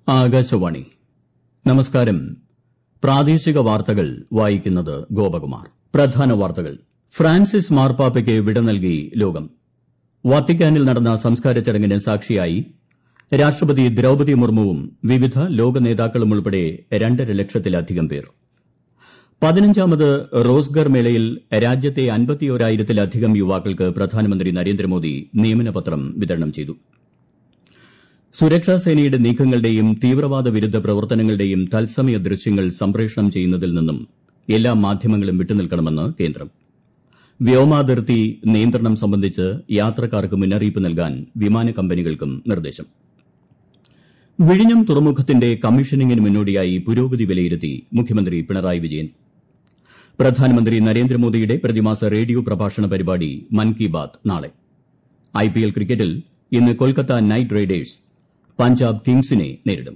ആകാശവാണി നമസ്കാരം പ്രാദേശിക വാർത്തകൾ വായിക്കുന്നത് ഗോപകുമാർ പ്രധാന വാർത്തകൾ ഫ്രാൻസിസ് മാർപ്പാപ്പയ്ക്ക് വിട നൽകി ലോകം വത്തിക്കാനിൽ നടന്ന സംസ്കാര ചടങ്ങിന് സാക്ഷിയായി രാഷ്ട്രപതി ദ്രൌപദി മുർമുവും വിവിധ ലോക നേതാക്കളും ഉൾപ്പെടെ രണ്ടര ലക്ഷത്തിലധികം പേർ പതിനഞ്ചാമത് റോസ്ഗർ മേളയിൽ രാജ്യത്തെ അൻപത്തിയോരായിരത്തിലധികം യുവാക്കൾക്ക് പ്രധാനമന്ത്രി നരേന്ദ്രമോദി നിയമനപത്രം വിതരണം ചെയ്തു സുരക്ഷാ സേനയുടെ നീക്കങ്ങളുടെയും തീവ്രവാദ വിരുദ്ധ പ്രവർത്തനങ്ങളുടെയും തത്സമയ ദൃശ്യങ്ങൾ സംപ്രേഷണം ചെയ്യുന്നതിൽ നിന്നും എല്ലാ മാധ്യമങ്ങളും വിട്ടുനിൽക്കണമെന്ന് കേന്ദ്രം വ്യോമാതിർത്തി നിയന്ത്രണം സംബന്ധിച്ച് യാത്രക്കാർക്ക് മുന്നറിയിപ്പ് നൽകാൻ വിമാന കമ്പനികൾക്കും നിർദ്ദേശം വിഴിഞ്ഞം തുറമുഖത്തിന്റെ കമ്മീഷനിംഗിന് മുന്നോടിയായി പുരോഗതി വിലയിരുത്തി മുഖ്യമന്ത്രി പിണറായി വിജയൻ പ്രധാനമന്ത്രി നരേന്ദ്രമോദിയുടെ പ്രതിമാസ റേഡിയോ പ്രഭാഷണ പരിപാടി മൻ കി ബാത് നാളെ ഐപിഎൽ ക്രിക്കറ്റിൽ ഇന്ന് കൊൽക്കത്ത നൈറ്റ് റൈഡേഴ്സ് പഞ്ചാബ് കിംഗ്സിനെ നേരിടും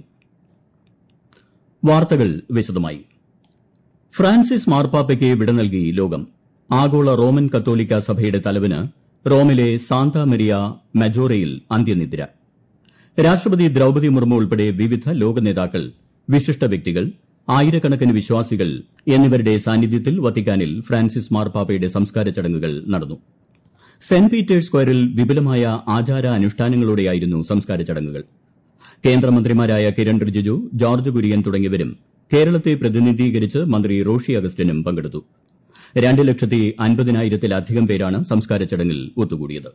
വാർത്തകൾ വിശദമായി ഫ്രാൻസിസ് മാർപ്പാപ്പയ്ക്ക് വിട നൽകി ലോകം ആഗോള റോമൻ കത്തോലിക്ക സഭയുടെ തലവന് റോമിലെ സാന്താ മരിയ മജോറയിൽ അന്ത്യനിദ്ര രാഷ്ട്രപതി ദ്രൌപദി മുർമു ഉൾപ്പെടെ വിവിധ ലോക നേതാക്കൾ വിശിഷ്ട വ്യക്തികൾ ആയിരക്കണക്കിന് വിശ്വാസികൾ എന്നിവരുടെ സാന്നിധ്യത്തിൽ വത്തിക്കാനിൽ ഫ്രാൻസിസ് മാർപ്പാപ്പയുടെ സംസ്കാര ചടങ്ങുകൾ നടന്നു സെന്റ് പീറ്റേഴ്സ് സ്ക്വയറിൽ വിപുലമായ ആചാര അനുഷ്ഠാനങ്ങളോടെയായിരുന്നു സംസ്കാര ചടങ്ങുകൾ കേന്ദ്രമന്ത്രിമാരായ കിരൺ റിജിജു ജോർജ് കുര്യൻ തുടങ്ങിയവരും കേരളത്തെ പ്രതിനിധീകരിച്ച് മന്ത്രി റോഷി അഗസ്റ്റിനും പങ്കെടുത്തു രണ്ട് ലക്ഷത്തി അൻപതിനായിരത്തിലധികം പേരാണ് സംസ്കാര ചടങ്ങിൽ ഒത്തുകൂടിയത്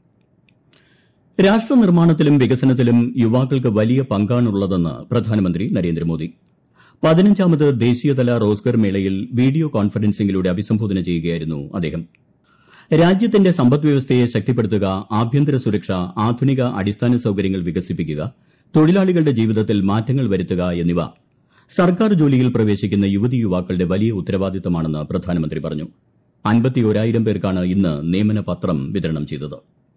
രാഷ്ട്ര നിർമ്മാണത്തിലും വികസനത്തിലും യുവാക്കൾക്ക് വലിയ പങ്കാണുള്ളതെന്ന് പ്രധാനമന്ത്രി നരേന്ദ്രമോദി പതിനഞ്ചാമത് ദേശീയതല റോസ്ഗർ മേളയിൽ വീഡിയോ കോൺഫറൻസിംഗിലൂടെ അഭിസംബോധന ചെയ്യുകയായിരുന്നു അദ്ദേഹം രാജ്യത്തിന്റെ സമ്പദ്വ്യവസ്ഥയെ ശക്തിപ്പെടുത്തുക ആഭ്യന്തര സുരക്ഷ ആധുനിക അടിസ്ഥാന സൌകര്യങ്ങൾ വികസിപ്പിക്കുക തൊഴിലാളികളുടെ ജീവിതത്തിൽ മാറ്റങ്ങൾ വരുത്തുക എന്നിവ സർക്കാർ ജോലിയിൽ പ്രവേശിക്കുന്ന യുവതി യുവാക്കളുടെ വലിയ ഉത്തരവാദിത്തമാണെന്ന് പ്രധാനമന്ത്രി പറഞ്ഞു അൻപത്തിയോരായിരം പേർക്കാണ് ഇന്ന് നിയമന പത്രം വിതരണം ചെയ്തത്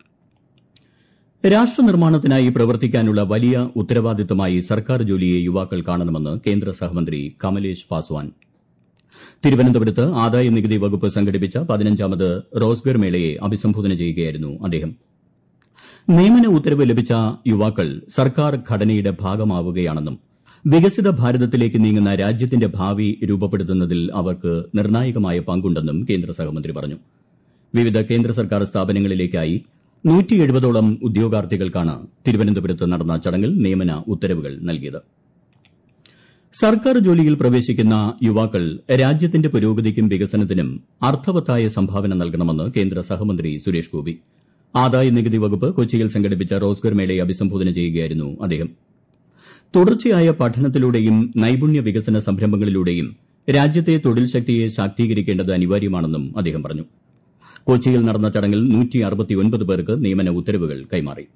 രാഷ്ട്ര നിർമ്മാണത്തിനായി പ്രവർത്തിക്കാനുള്ള വലിയ ഉത്തരവാദിത്തമായി സർക്കാർ ജോലിയെ യുവാക്കൾ കാണണമെന്ന് കേന്ദ്ര സഹമന്ത്രി കമലേഷ് പാസ്വാൻ തിരുവനന്തപുരത്ത് ആദായനികുതി വകുപ്പ് സംഘടിപ്പിച്ച പതിനഞ്ചാമത് റോസ്ഗർ മേളയെ അഭിസംബോധന ചെയ്യുകയായിരുന്നു അദ്ദേഹം നിയമന ഉത്തരവ് ലഭിച്ച യുവാക്കൾ സർക്കാർ ഘടനയുടെ ഭാഗമാവുകയാണെന്നും വികസിത ഭാരതത്തിലേക്ക് നീങ്ങുന്ന രാജ്യത്തിന്റെ ഭാവി രൂപപ്പെടുത്തുന്നതിൽ അവർക്ക് നിർണായകമായ പങ്കുണ്ടെന്നും കേന്ദ്ര സഹമന്ത്രി പറഞ്ഞു വിവിധ കേന്ദ്ര സർക്കാർ സ്ഥാപനങ്ങളിലേക്കായി നൂറ്റിയെഴുപതോളം ഉദ്യോഗാർത്ഥികൾക്കാണ് തിരുവനന്തപുരത്ത് നടന്ന ചടങ്ങിൽ നിയമന ഉത്തരവുകൾ നൽകിയത് സർക്കാർ ജോലിയിൽ പ്രവേശിക്കുന്ന യുവാക്കൾ രാജ്യത്തിന്റെ പുരോഗതിക്കും വികസനത്തിനും അർത്ഥവത്തായ സംഭാവന നൽകണമെന്ന് കേന്ദ്ര സഹമന്ത്രി സുരേഷ് ഗോപി ആദായനികുതി വകുപ്പ് കൊച്ചിയിൽ സംഘടിപ്പിച്ച റോസ്ഗർ മേളയെ അഭിസംബോധന ചെയ്യുകയായിരുന്നു അദ്ദേഹം തുടർച്ചയായ പഠനത്തിലൂടെയും നൈപുണ്യ വികസന സംരംഭങ്ങളിലൂടെയും രാജ്യത്തെ തൊഴിൽ ശക്തിയെ ശാക്തീകരിക്കേണ്ടത് അനിവാര്യമാണെന്നും അദ്ദേഹം പറഞ്ഞു കൊച്ചിയിൽ നടന്ന ചടങ്ങിൽ പേർക്ക് നിയമന ഉത്തരവുകൾ കൈമാറി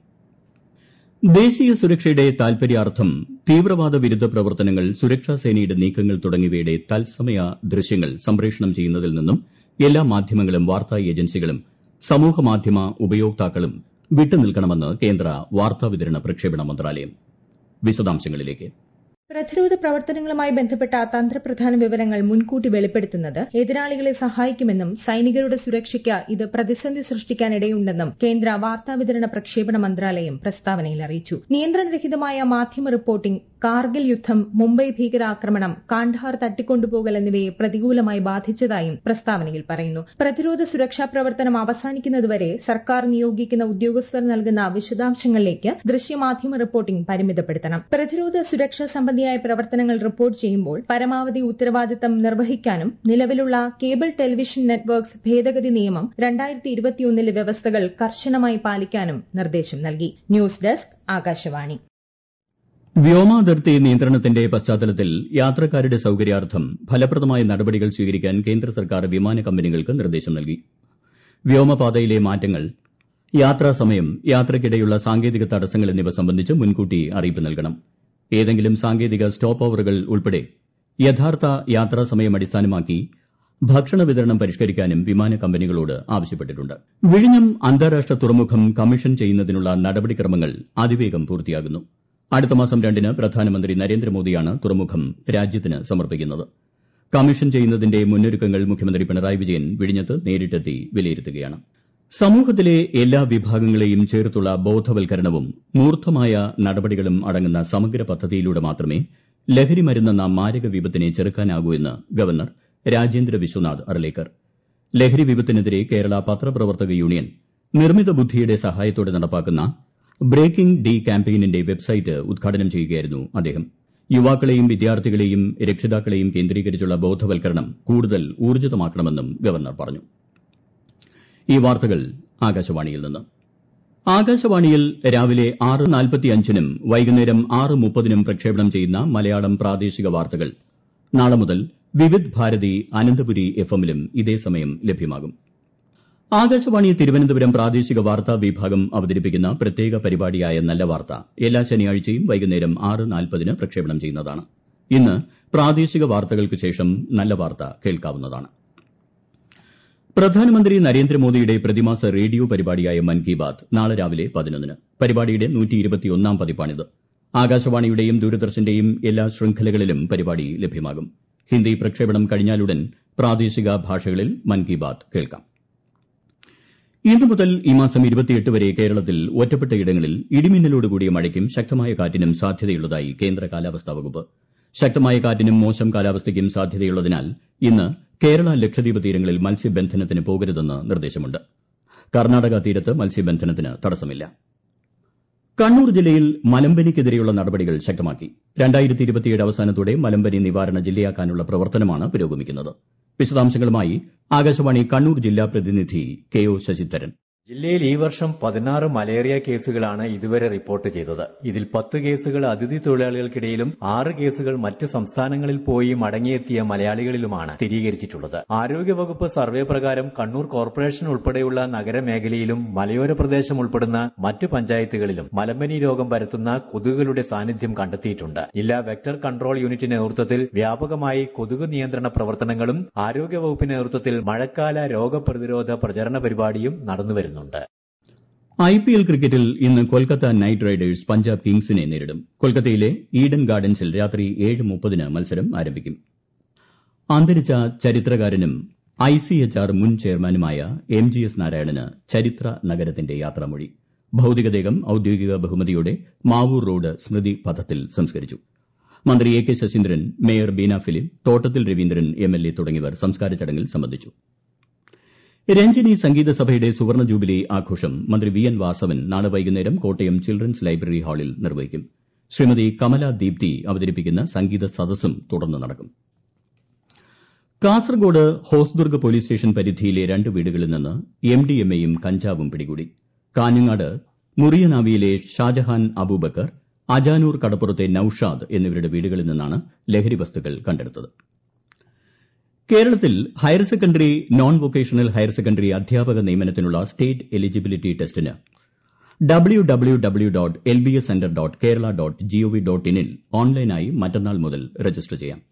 ദേശീയ സുരക്ഷയുടെ താൽപര്യാർത്ഥം തീവ്രവാദ വിരുദ്ധ പ്രവർത്തനങ്ങൾ സുരക്ഷാ സേനയുടെ നീക്കങ്ങൾ തുടങ്ങിയവയുടെ തത്സമയ ദൃശ്യങ്ങൾ സംപ്രേഷണം ചെയ്യുന്നതിൽ നിന്നും എല്ലാ മാധ്യമങ്ങളും വാർത്താ ഏജൻസികളും സമൂഹമാധ്യമ ഉപയോക്താക്കളും വിട്ടുനിൽക്കണമെന്ന് കേന്ദ്ര വാർത്താവിതരണ പ്രക്ഷേപണ മന്ത്രാലയം വിശദാംശങ്ങളിലേക്ക് പ്രതിരോധ പ്രവർത്തനങ്ങളുമായി ബന്ധപ്പെട്ട തന്ത്രപ്രധാന വിവരങ്ങൾ മുൻകൂട്ടി വെളിപ്പെടുത്തുന്നത് എതിരാളികളെ സഹായിക്കുമെന്നും സൈനികരുടെ സുരക്ഷയ്ക്ക് ഇത് പ്രതിസന്ധി സൃഷ്ടിക്കാനിടയുണ്ടെന്നും കേന്ദ്ര വാർത്താവിതരണ പ്രക്ഷേപണ മന്ത്രാലയം പ്രസ്താവനയിൽ അറിയിച്ചു നിയന്ത്രണരഹിതമായ മാധ്യമ റിപ്പോർട്ടിംഗ് കാർഗിൽ യുദ്ധം മുംബൈ ഭീകരാക്രമണം കാണ്ഡഹാർ തട്ടിക്കൊണ്ടുപോകൽ എന്നിവയെ പ്രതികൂലമായി ബാധിച്ചതായും പ്രസ്താവനയിൽ പറയുന്നു പ്രതിരോധ സുരക്ഷാ പ്രവർത്തനം അവസാനിക്കുന്നതുവരെ സർക്കാർ നിയോഗിക്കുന്ന ഉദ്യോഗസ്ഥർ നൽകുന്ന വിശദാംശങ്ങളിലേക്ക് ദൃശ്യമാധ്യമ റിപ്പോർട്ടിംഗ് പരിമിതപ്പെടുത്തണം പ്രതിരോധ സുരക്ഷാ സംബന്ധിയായ പ്രവർത്തനങ്ങൾ റിപ്പോർട്ട് ചെയ്യുമ്പോൾ പരമാവധി ഉത്തരവാദിത്തം നിർവഹിക്കാനും നിലവിലുള്ള കേബിൾ ടെലിവിഷൻ നെറ്റ്വർക്ക്സ് ഭേദഗതി നിയമം രണ്ടായിരത്തി ഇരുപത്തിയൊന്നിലെ വ്യവസ്ഥകൾ കർശനമായി പാലിക്കാനും നിർദ്ദേശം നൽകി ന്യൂസ് ഡെസ്ക് ആകാശവാണി വ്യോമാതിർത്തി നിയന്ത്രണത്തിന്റെ പശ്ചാത്തലത്തിൽ യാത്രക്കാരുടെ സൌകര്യാർത്ഥം ഫലപ്രദമായ നടപടികൾ സ്വീകരിക്കാൻ കേന്ദ്ര സർക്കാർ വിമാന കമ്പനികൾക്ക് നിർദ്ദേശം നൽകി വ്യോമപാതയിലെ മാറ്റങ്ങൾ യാത്രാസമയം യാത്രയ്ക്കിടെയുള്ള സാങ്കേതിക തടസ്സങ്ങൾ എന്നിവ സംബന്ധിച്ച് മുൻകൂട്ടി അറിയിപ്പ് നൽകണം ഏതെങ്കിലും സാങ്കേതിക സ്റ്റോപ്പ് ഓവറുകൾ ഉൾപ്പെടെ യഥാർത്ഥ യാത്രാസമയം അടിസ്ഥാനമാക്കി ഭക്ഷണ വിതരണം പരിഷ്കരിക്കാനും വിമാന കമ്പനികളോട് ആവശ്യപ്പെട്ടിട്ടുണ്ട് വിഴിഞ്ഞം അന്താരാഷ്ട്ര തുറമുഖം കമ്മീഷൻ ചെയ്യുന്നതിനുള്ള നടപടിക്രമങ്ങൾ അതിവേഗം പൂർത്തിയാകുന്നു അടുത്ത മാസം രണ്ടിന് പ്രധാനമന്ത്രി നരേന്ദ്രമോദിയാണ് തുറമുഖം രാജ്യത്തിന് സമർപ്പിക്കുന്നത് കമ്മീഷൻ ചെയ്യുന്നതിന്റെ മുന്നൊരുക്കങ്ങൾ മുഖ്യമന്ത്രി പിണറായി വിജയൻ വിഴിഞ്ഞത്ത് നേരിട്ടെത്തി വിലയിരുത്തുകയാണ് സമൂഹത്തിലെ എല്ലാ വിഭാഗങ്ങളെയും ചേർത്തുള്ള ബോധവൽക്കരണവും മൂർത്തമായ നടപടികളും അടങ്ങുന്ന സമഗ്ര പദ്ധതിയിലൂടെ മാത്രമേ ലഹരി മരുന്നെന്ന മാരക വിപത്തിനെ ചെറുക്കാനാകൂ എന്ന് ഗവർണർ രാജേന്ദ്ര വിശ്വനാഥ് അർലേക്കർ ലഹരി വിപത്തിനെതിരെ കേരള പത്രപ്രവർത്തക യൂണിയൻ നിർമ്മിത ബുദ്ധിയുടെ സഹായത്തോടെ നടപ്പാക്കുന്ന ബ്രേക്കിംഗ് ഡി ക്യാമ്പയിനിന്റെ വെബ്സൈറ്റ് ഉദ്ഘാടനം ചെയ്യുകയായിരുന്നു അദ്ദേഹം യുവാക്കളെയും വിദ്യാർത്ഥികളെയും രക്ഷിതാക്കളെയും കേന്ദ്രീകരിച്ചുള്ള ബോധവൽക്കരണം കൂടുതൽ ഊർജിതമാക്കണമെന്നും ഗവർണർ പറഞ്ഞു ഈ വാർത്തകൾ ആകാശവാണിയിൽ നിന്ന് ആകാശവാണിയിൽ രാവിലെ ആറ് നാൽപ്പത്തിയഞ്ചിനും വൈകുന്നേരം ആറ് മുപ്പതിനും പ്രക്ഷേപണം ചെയ്യുന്ന മലയാളം പ്രാദേശിക വാർത്തകൾ നാളെ മുതൽ വിവിധ് ഭാരതി അനന്തപുരി എഫ്എമ്മിലും ഇതേ സമയം ലഭ്യമാകും ആകാശവാണി തിരുവനന്തപുരം പ്രാദേശിക വാർത്താ വിഭാഗം അവതരിപ്പിക്കുന്ന പ്രത്യേക പരിപാടിയായ നല്ല വാർത്ത എല്ലാ ശനിയാഴ്ചയും വൈകുന്നേരം ആറ് നാൽപ്പതിന് പ്രക്ഷേപണം ചെയ്യുന്നതാണ് ഇന്ന് പ്രാദേശിക വാർത്തകൾക്ക് ശേഷം നല്ല വാർത്ത കേൾക്കാവുന്നതാണ് പ്രധാനമന്ത്രി നരേന്ദ്രമോദിയുടെ പ്രതിമാസ റേഡിയോ പരിപാടിയായ മൻ കി ബാത് നാളെ രാവിലെ പതിനൊന്നിന് പരിപാടിയുടെ നൂറ്റിയിരുപത്തിയൊന്നാം പതിപ്പാണിത് ആകാശവാണിയുടെയും ദൂരദർശന്റെയും എല്ലാ ശൃംഖലകളിലും പരിപാടി ലഭ്യമാകും ഹിന്ദി പ്രക്ഷേപണം കഴിഞ്ഞാലുടൻ പ്രാദേശിക ഭാഷകളിൽ മൻ കി ബാത് കേൾക്കാം ഇന്നു മുതൽ ഈ മാസം വരെ കേരളത്തിൽ ഒറ്റപ്പെട്ടയിടങ്ങളിൽ ഇടിമിന്നലോടുകൂടിയ മഴയ്ക്കും ശക്തമായ കാറ്റിനും സാധ്യതയുള്ളതായി കേന്ദ്ര കാലാവസ്ഥാ വകുപ്പ് ശക്തമായ കാറ്റിനും മോശം കാലാവസ്ഥയ്ക്കും സാധ്യതയുള്ളതിനാൽ ഇന്ന് കേരള ലക്ഷദ്വീപ് തീരങ്ങളിൽ മത്സ്യബന്ധനത്തിന് പോകരുതെന്ന് നിർദ്ദേശമുണ്ട് കർണാടക തീരത്ത് മത്സ്യബന്ധനത്തിന് തടസ്സമില്ല കണ്ണൂർ ജില്ലയിൽ മലമ്പനിക്കെതിരെയുള്ള നടപടികൾ ശക്തമാക്കി അവസാനത്തോടെ മലമ്പനി നിവാരണ ജില്ലയാക്കാനുള്ള പ്രവർത്തനമാണ് പുരോഗമിക്കുന്നത് വിശദാംശങ്ങളുമായി ആകാശവാണി കണ്ണൂർ ജില്ലാ പ്രതിനിധി കെ ഒ ശശിധരൻ ജില്ലയിൽ ഈ വർഷം പതിനാറ് മലേറിയ കേസുകളാണ് ഇതുവരെ റിപ്പോർട്ട് ചെയ്തത് ഇതിൽ പത്ത് കേസുകൾ അതിഥി തൊഴിലാളികൾക്കിടയിലും ആറ് കേസുകൾ മറ്റ് സംസ്ഥാനങ്ങളിൽ പോയി മടങ്ങിയെത്തിയ മലയാളികളിലുമാണ് സ്ഥിരീകരിച്ചിട്ടുള്ളത് ആരോഗ്യവകുപ്പ് സർവേ പ്രകാരം കണ്ണൂർ കോർപ്പറേഷൻ ഉൾപ്പെടെയുള്ള നഗരമേഖലയിലും മലയോര പ്രദേശം ഉൾപ്പെടുന്ന മറ്റ് പഞ്ചായത്തുകളിലും മലമ്പനി രോഗം പരത്തുന്ന കൊതുകുകളുടെ സാന്നിധ്യം കണ്ടെത്തിയിട്ടുണ്ട് ജില്ലാ വെക്ടർ കൺട്രോൾ യൂണിറ്റിന്റെ നേതൃത്വത്തിൽ വ്യാപകമായി കൊതുക് നിയന്ത്രണ പ്രവർത്തനങ്ങളും ആരോഗ്യവകുപ്പിന്റെ നേതൃത്വത്തിൽ മഴക്കാല രോഗപ്രതിരോധ പ്രചരണ പരിപാടിയും നടന്നുവരുന്നു വരുന്നുണ്ട് ഐ പി എൽ ക്രിക്കറ്റിൽ ഇന്ന് കൊൽക്കത്ത നൈറ്റ് റൈഡേഴ്സ് പഞ്ചാബ് കിങ്സിനെ നേരിടും കൊൽക്കത്തയിലെ ഈഡൻ ഗാർഡൻസിൽ രാത്രി ഏഴ് മുപ്പതിന് മത്സരം ആരംഭിക്കും അന്തരിച്ച ചരിത്രകാരനും ഐ സി എച്ച് ആർ മുൻ ചെയർമാനുമായ എം ജി എസ് നാരായണന് ചരിത്ര നഗരത്തിന്റെ യാത്രാമൊഴി ഭൌതികദേഹം ഔദ്യോഗിക ബഹുമതിയോടെ മാവൂർ റോഡ് സ്മൃതി പഥത്തിൽ സംസ്കരിച്ചു മന്ത്രി A K Saseendran mayor Beena Philip Thottathil Raveendran M L A തുടങ്ങിയവർ സംസ്കാര ചടങ്ങിൽ സംബന്ധിച്ചു രഞ്ജിനി സംഗീത സഭയുടെ സുവർണ ജൂബിലി ആഘോഷം മന്ത്രി വി എൻ വാസവൻ നാളെ വൈകുന്നേരം കോട്ടയം ചിൽഡ്രൻസ് ലൈബ്രറി ഹാളിൽ നിർവഹിക്കും ശ്രീമതി കമല ദീപ്തി അവതരിപ്പിക്കുന്ന സംഗീത സദസ്സും തുടർന്ന് നടക്കും കാസർഗോഡ് ഹോസ്ദുർഗ് പോലീസ് സ്റ്റേഷൻ പരിധിയിലെ രണ്ട് വീടുകളിൽ നിന്ന് എം ഡി എം എയും കഞ്ചാവും പിടികൂടി കാഞ്ഞങ്ങാട് മുറിയനാവിയിലെ ഷാജഹാൻ അബൂബക്കർ അജാനൂർ കടപ്പുറത്തെ നൌഷാദ് എന്നിവരുടെ വീടുകളിൽ നിന്നാണ് ലഹരി വസ്തുക്കൾ കണ്ടെടുത്തത് കേരളത്തിൽ higher secondary non vocational higher secondary അധ്യാപക നിയമനത്തിനുള്ള സ്റ്റേറ്റ് എലിജിബിലിറ്റി ടെസ്റ്റിന് W W W dot L B S centre dot Kerala dot G O V dot ഇനിൽ ഓൺലൈനായി മറ്റന്നാൾ മുതൽ രജിസ്റ്റർ ചെയ്യാം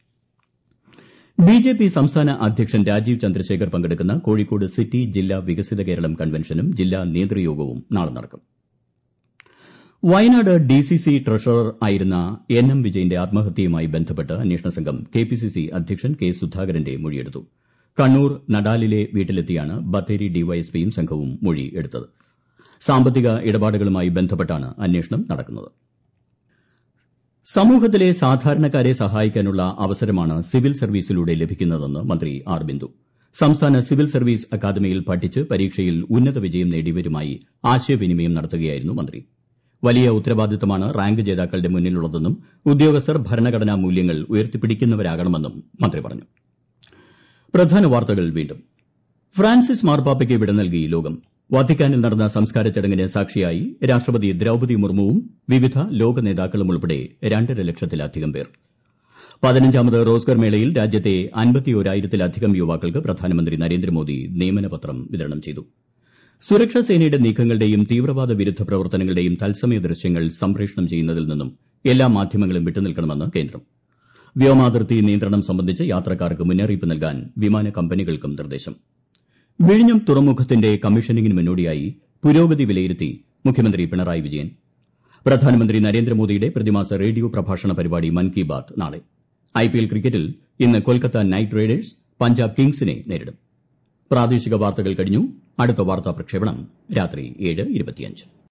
ബി ജെ പി സംസ്ഥാന അധ്യക്ഷൻ രാജീവ് ചന്ദ്രശേഖർ പങ്കെടുക്കുന്ന കോഴിക്കോട് സിറ്റി ജില്ലാ വികസിത കേരളം കൺവെൻഷനും ജില്ലാ നേതൃയോഗവും നാളെ നടക്കും വയനാട് ഡിസിസി ട്രഷറർ ആയിരുന്ന എൻ എം വിജയന്റെ ആത്മഹത്യയുമായി ബന്ധപ്പെട്ട് അന്വേഷണ സംഘം കെപിസിസി അധ്യക്ഷൻ കെ സുധാകരന്റെ മൊഴിയെടുത്തു കണ്ണൂർ നടാലിലെ വീട്ടിലെത്തിയാണ് ബത്തേരി ഡിവൈഎസ്പിയും സംഘവും മൊഴി എടുത്തത് സാമ്പത്തിക ഇടപാടുകളുമായി ബന്ധപ്പെട്ടാണ് അന്വേഷണം നടക്കുന്നത് സമൂഹത്തിലെ സാധാരണക്കാരെ സഹായിക്കാനുള്ള അവസരമാണ് സിവിൽ സർവീസിലൂടെ ലഭിക്കുന്നതെന്ന് മന്ത്രി ആർ ബിന്ദു സംസ്ഥാന സിവിൽ സർവീസ് അക്കാദമിയിൽ പഠിച്ച് പരീക്ഷയിൽ ഉന്നത വിജയം നേടിയവരുമായി ആശയവിനിമയം നടത്തുകയായിരുന്നു മന്ത്രി വലിയ ഉത്തരവാദിത്തമാണ് റാങ്ക് ജേതാക്കളുടെ മുന്നിലുള്ളതെന്നും ഉദ്യോഗസ്ഥർ ഭരണഘടനാ മൂല്യങ്ങൾ ഉയർത്തിപ്പിടിക്കുന്നവരാകണമെന്നും മന്ത്രി പറഞ്ഞു പ്രധാന വാർത്തകൾ വീണ്ടും ഫ്രാൻസിസ് മാർപ്പാപ്പയ്ക്ക് വിട നൽകി ലോകം വത്തിക്കാനിൽ നടന്ന സംസ്കാര ചടങ്ങിന് സാക്ഷിയായി രാഷ്ട്രപതി ദ്രൌപതി മുർമുവും വിവിധ ലോക നേതാക്കളും ഉൾപ്പെടെ രണ്ടര ലക്ഷത്തിലധികം പേർ പതിനഞ്ചാമത് റോസ്ഗർ മേളയിൽ രാജ്യത്തെ അൻപത്തിയോരായിരത്തിലധികം യുവാക്കൾക്ക് പ്രധാനമന്ത്രി നരേന്ദ്രമോദി നിയമനപത്രം വിതരണം ചെയ്തു സുരക്ഷാ സേനയുടെ നീക്കങ്ങളുടെയും തീവ്രവാദ വിരുദ്ധ പ്രവർത്തനങ്ങളുടെയും തത്സമയ ദൃശ്യങ്ങൾ സംപ്രേഷണം ചെയ്യുന്നതിൽ നിന്നും എല്ലാ മാധ്യമങ്ങളും വിട്ടുനിൽക്കണമെന്ന് കേന്ദ്രം വ്യോമാതിർത്തി നിയന്ത്രണം സംബന്ധിച്ച് യാത്രക്കാർക്ക് മുന്നറിയിപ്പ് നൽകാൻ വിമാന കമ്പനികൾക്കും നിർദ്ദേശം വിഴിഞ്ഞം തുറമുഖത്തിന്റെ കമ്മീഷനിംഗിന് മുന്നോടിയായി പുരോഗതി വിലയിരുത്തി മുഖ്യമന്ത്രി പിണറായി വിജയൻ പ്രധാനമന്ത്രി നരേന്ദ്രമോദിയുടെ പ്രതിമാസ റേഡിയോ പ്രഭാഷണ പരിപാടി മൻ കി ബാത് നാളെ ഐപിഎൽ ക്രിക്കറ്റിൽ ഇന്ന് കൊൽക്കത്ത നൈറ്റ് റൈഡേഴ്സ് പഞ്ചാബ് കിങ്സിനെ നേരിടും പ്രാദേശിക വാർത്തകൾ കഴിഞ്ഞു അടുത്ത വാർത്താ പ്രക്ഷേപണം രാത്രി ഏഴ് ഇരുപത്തിയഞ്ച്